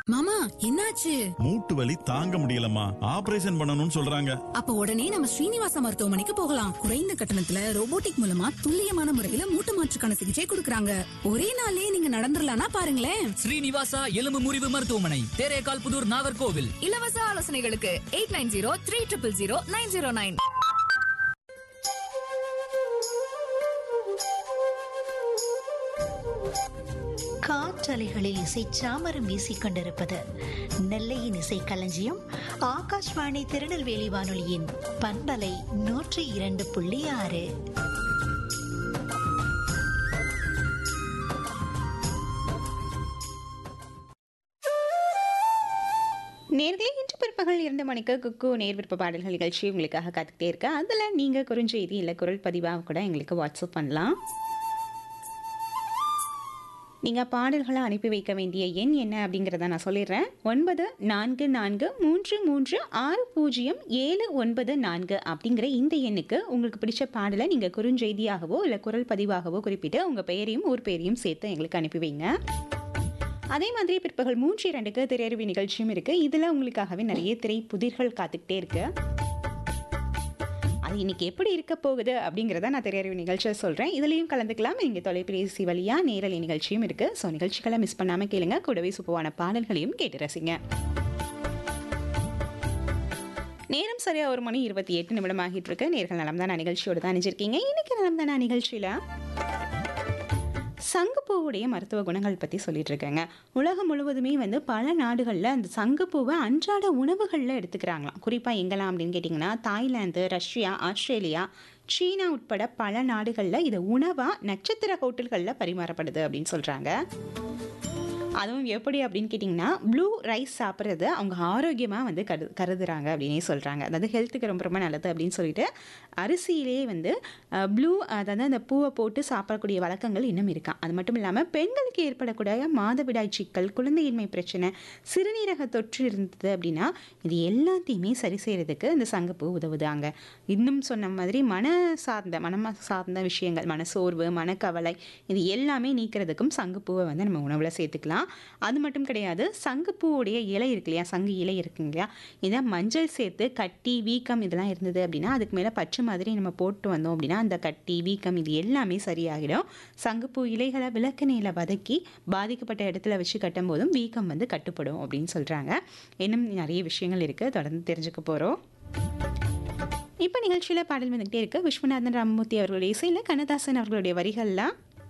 மாமா என்னாச்சு மூட்டு வலி தாங்க முடியலம்மா ஆபரேஷன் பண்ணணும்னு சொல்றாங்க அப்ப உடனே நம்ம ஸ்ரீனிவாச மருத்துவமனைக்கு போகலாம் குறைந்த கட்டணத்துல ரோபோட்டிக் மூலமா துல்லியமான முறையில மூட்டு மாற்றுக்கான சிகிச்சை கொடுக்கறாங்க ஒரே நாளே நீங்க நடந்துடலாம்னா பாருங்களேன் ஸ்ரீனிவாசா எலும்பு முறிவு மருத்துவமனை தேரேகால் புதூர் நாகர்கோவில் இலவச ஆலோசனைகளுக்கு eight nine zero three triple zero nine zero nine காற்றலைகளில் இசை சாமரம் வீசிக் கொண்டிருப்பது நெல்லையின் இசை களஞ்சியம் ஆகாஷ்வாணி திருநெல்வேலி வானொலியின் பண்பலை நூற்றி இரண்டு புள்ளி ஆறு நேர்களே இன்று பிற்பகல் இரண்டு மணிக்கு குக்கு நேர் விருப்ப பாடல்கள் நிகழ்ச்சி உங்களுக்காக காத்துக்கிட்டே இருக்கு அதில் நீங்கள் குறுஞ்செய்தி இல்லை குரல் பதிவாக கூட எங்களுக்கு வாட்ஸ்அப் பண்ணலாம் நீங்கள் பாடல்களை அனுப்பி வைக்க வேண்டிய எண் என்ன அப்படிங்கிறத நான் சொல்லிடுறேன் ஒன்பது நான்கு நான்கு மூன்று மூன்று ஆறு பூஜ்ஜியம் ஏழு ஒன்பது நான்கு அப்படிங்கிற இந்த எண்ணுக்கு உங்களுக்கு பிடிச்ச பாடலை நீங்கள் குறுஞ்செய்தியாகவோ இல்லை குரல் பதிவாகவோ குறிப்பிட்டு உங்கள் பெயரையும் ஊர் பெயரையும் சேர்த்து எங்களுக்கு அனுப்பி வைங்க அதே மாதிரி பிற்பகல் மூன்று இரண்டுக்கு திரையறிவி நிகழ்ச்சியும் இருக்குது இதில் உங்களுக்காகவே நிறைய திரை புதிர்கள் காத்துக்கிட்டே இருக்கு அது இன்னைக்கு எப்படி இருக்க போகுது அப்படிங்கிறத நான் திரையறிவு நிகழ்ச்சியை சொல்கிறேன் இதுலேயும் கலந்துக்கலாம் நீங்கள் தொலைபேசி வழியாக நேரலை நிகழ்ச்சியும் இருக்குது ஸோ நிகழ்ச்சிகளை மிஸ் பண்ணாமல் கேளுங்க கூடவே சுப்புவான பாடல்களையும் கேட்டு ரசிங்க நேரம் சரியா ஒரு மணி இருபத்தி எட்டு நிமிடம் ஆகிட்டு இருக்கு நேர்கள் நலம் தான் நிகழ்ச்சியோடு தான் அணிஞ்சிருக்கீங்க இன்னைக்கு நலம் தானே நிகழ்ச்சியில் சங்குப்பூவுடைய மருத்துவ குணங்கள் பற்றி சொல்லிட்டு இருக்கேங்க உலகம் முழுவதுமே வந்து பல நாடுகளில் அந்த சங்குப்பூவை அன்றாட உணவுகளில் எடுத்துக்கிறாங்களாம் குறிப்பாக எங்கெல்லாம் அப்படின்னு கேட்டிங்கன்னா தாய்லாந்து ரஷ்யா ஆஸ்திரேலியா சீனா உட்பட பல நாடுகளில் இது உணவாக நட்சத்திர ஹோட்டல்களில் பரிமாறப்படுது அப்படின்னு சொல்கிறாங்க அதுவும் எப்படி அப்படின்னு கேட்டிங்கன்னா ப்ளூ ரைஸ் சாப்பிட்றது அவங்க ஆரோக்கியமாக வந்து கரு கருதுறாங்க அப்படின்னே சொல்கிறாங்க அதாவது ஹெல்த்துக்கு ரொம்ப ரொம்ப நல்லது அப்படின்னு சொல்லிட்டு அரிசியிலே வந்து ப்ளூ அதாவது அந்த பூவை போட்டு சாப்பிடக்கூடிய வழக்கங்கள் இன்னும் இருக்கான் அது மட்டும் இல்லாமல் பெண்களுக்கு ஏற்படக்கூடிய மாதவிடாய் சிக்கல் குழந்தையின்மை பிரச்சனை சிறுநீரக தொற்று இருந்தது அப்படின்னா இது எல்லாத்தையுமே சரி செய்கிறதுக்கு இந்த சங்கப்பூ உதவுதாங்க இன்னும் சொன்ன மாதிரி மன சார்ந்த மனம் சார்ந்த விஷயங்கள் மனசோர்வு மனக்கவலை இது எல்லாமே நீக்கிறதுக்கும் சங்குப்பூவை வந்து நம்ம உணவில் சேர்த்துக்கலாம் அது மட்டும் கிடையாது சங்குப்பூவுடைய இலை இருக்கு இல்லையா சங்கு இலை இருக்குங்க இல்லையா இதை மஞ்சள் சேர்த்து கட்டி வீக்கம் இதெல்லாம் இருந்தது அப்படின்னா அதுக்கு மேலே பச்சை மாதிரி நம்ம போட்டு வந்தோம் அப்படின்னா அந்த கட்டி வீக்கம் இது எல்லாமே சரியாகிடும் சங்குப்பூ இலைகளை விளக்கெண்ணெயில் வதக்கி பாதிக்கப்பட்ட இடத்துல வச்சு கட்டும் போதும் வீக்கம் வந்து கட்டுப்படும் அப்படின்னு சொல்கிறாங்க இன்னும் நிறைய விஷயங்கள் இருக்குது தொடர்ந்து தெரிஞ்சுக்க போகிறோம் இப்போ நிகழ்ச்சியில் பாடல் வந்துகிட்டே இருக்கு விஸ்வநாதன் ராமமூர்த்தி அவர்களுடைய இசையில் கண்ணதாசன் அவர்களுடைய வரிகளில்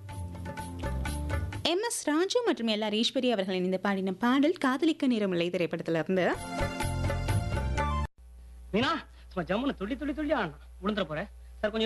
எம் எஸ் ராஜு மற்றும் எல் ஆர் ஈஸ்வரி அவர்களின் இந்த பாடின பாடல் காதலிக்க நேரமில்லை திரைப்படத்துல இருந்து மீனா சும்மா ஜம்முன்னு துள்ளி துள்ளி துள்ளி ஆடணும் விழுந்துற போற